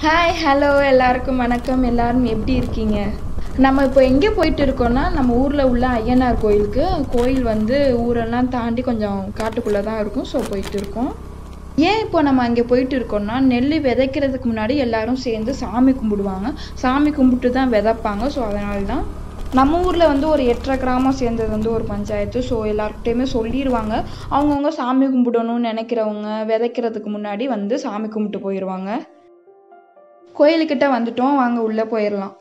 hi hello எல்லாருக்கும் வணக்கம் எல்லாரும் எப்படி இருக்கீங்க நம்ம இப்போ எங்கே போயிட்டு இருக்கோம்னா நம்ம ஊரில் உள்ள ஐயனார் கோயிலுக்கு கோயில் வந்து ஊரெல்லாம் தாண்டி கொஞ்சம் காட்டுக்குள்ளே தான் இருக்கும் ஸோ போயிட்டு இருக்கோம் ஏன் இப்போ நம்ம அங்கே போயிட்டு இருக்கோம்னா நெல் விதைக்கிறதுக்கு முன்னாடி எல்லாரும் சேர்ந்து சாமி கும்பிடுவாங்க சாமி கும்பிட்டு தான் விதைப்பாங்க ஸோ அதனால தான் நம்ம ஊரில் வந்து ஒரு எட்டரை கிராமம் சேர்ந்தது வந்து ஒரு பஞ்சாயத்து ஸோ எல்லாருக்கிட்டையுமே சொல்லிடுவாங்க அவங்கவுங்க சாமி கும்பிடணும்னு நினைக்கிறவங்க விதைக்கிறதுக்கு முன்னாடி வந்து சாமி கும்பிட்டு போயிடுவாங்க கோயிலுக்கிட்ட வந்துட்டோம் வாங்க உள்ளே போயிடலாம்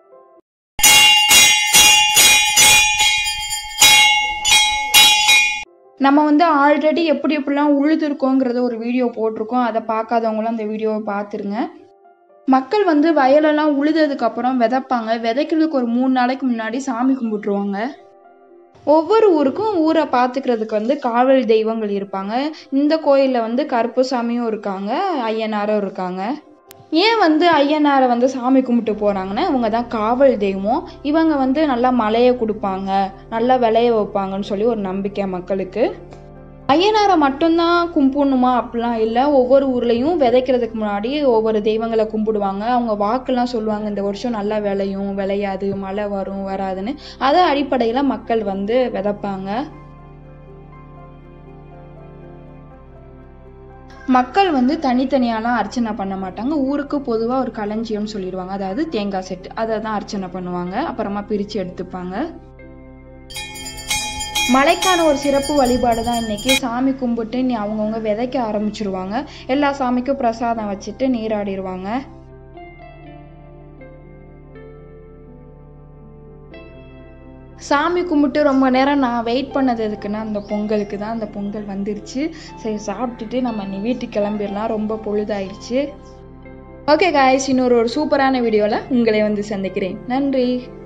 நம்ம வந்து ஆல்ரெடி எப்படி எப்படிலாம் உழுதுருக்கோங்கிறத ஒரு வீடியோ போட்டிருக்கோம் அதை பார்க்காதவங்களும் அந்த வீடியோவை பார்த்துருங்க மக்கள் வந்து வயலெல்லாம் உழுததுக்கு அப்புறம் விதைப்பாங்க விதைக்கிறதுக்கு ஒரு மூணு நாளைக்கு முன்னாடி சாமி கும்பிட்டுருவாங்க ஒவ்வொரு ஊருக்கும் ஊரை பார்த்துக்கிறதுக்கு வந்து காவல் தெய்வங்கள் இருப்பாங்க இந்த கோயிலில் வந்து கருப்புசாமியும் இருக்காங்க ஐயனாரும் இருக்காங்க ஏன் வந்து ஐயனாரை வந்து சாமி கும்பிட்டு போகிறாங்கன்னா இவங்க தான் காவல் தெய்வம் இவங்க வந்து நல்லா மழையை கொடுப்பாங்க நல்லா விளைய வைப்பாங்கன்னு சொல்லி ஒரு நம்பிக்கை மக்களுக்கு ஐயனாரை மட்டும்தான் கும்பிடணுமா அப்படிலாம் இல்லை ஒவ்வொரு ஊர்லேயும் விதைக்கிறதுக்கு முன்னாடி ஒவ்வொரு தெய்வங்களை கும்பிடுவாங்க அவங்க வாக்கெல்லாம் சொல்லுவாங்க இந்த வருஷம் நல்லா விளையும் விளையாது மழை வரும் வராதுன்னு அதை அடிப்படையில் மக்கள் வந்து விதைப்பாங்க மக்கள் வந்து தனித்தனியாலாம் அர்ச்சனை பண்ண மாட்டாங்க ஊருக்கு பொதுவாக ஒரு களஞ்சியம்னு சொல்லிடுவாங்க அதாவது தேங்காய் செட்டு அதை தான் அர்ச்சனை பண்ணுவாங்க அப்புறமா பிரித்து எடுத்துப்பாங்க மழைக்கான ஒரு சிறப்பு வழிபாடு தான் இன்னைக்கு சாமி கும்பிட்டு நீ அவங்கவுங்க விதைக்க ஆரம்பிச்சிருவாங்க எல்லா சாமிக்கும் பிரசாதம் வச்சுட்டு நீராடிடுவாங்க சாமி கும்பிட்டு ரொம்ப நேரம் நான் வெயிட் பண்ணது எதுக்குன்னா அந்த பொங்கலுக்கு தான் அந்த பொங்கல் வந்துருச்சு சரி சாப்பிட்டுட்டு நம்ம நீ வீட்டுக்கு கிளம்பிடலாம் ரொம்ப பொழுதாயிடுச்சு ஓகே காய்ஸ் இன்னொரு ஒரு சூப்பரான வீடியோவில் உங்களை வந்து சந்திக்கிறேன் நன்றி